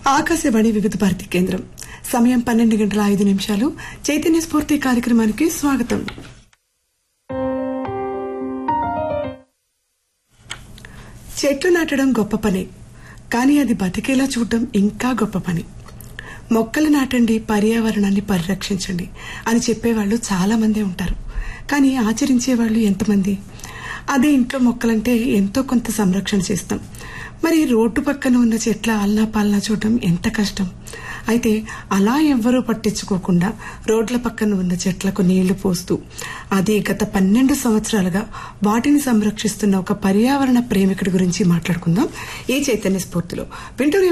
ఆకాశవాణి వివిధ భారతి కేంద్రం సమయం పన్నెండు గంటల ఐదు నిమిషాలు చైతన్య స్ఫూర్తి కార్యక్రమానికి స్వాగతం చెట్లు నాటడం గొప్ప పనే కానీ అది బతికేలా చూడటం ఇంకా గొప్ప పని మొక్కలు నాటండి పర్యావరణాన్ని పరిరక్షించండి అని చెప్పేవాళ్ళు చాలా మంది ఉంటారు కానీ ఆచరించే వాళ్ళు ఎంతమంది అదే ఇంట్లో మొక్కలంటే ఎంతో కొంత సంరక్షణ చేస్తాం మరి రోడ్డు పక్కన ఉన్న చెట్ల అల్లా పాలనా చూడటం ఎంత కష్టం అయితే అలా ఎవ్వరూ పట్టించుకోకుండా రోడ్ల పక్కన ఉన్న చెట్లకు నీళ్లు పోస్తూ అది గత పన్నెండు సంవత్సరాలుగా వాటిని సంరక్షిస్తున్న ఒక పర్యావరణ ప్రేమికుడి గురించి మాట్లాడుకుందాం ఈ చైతన్య స్ఫూర్తిలో వింటూనే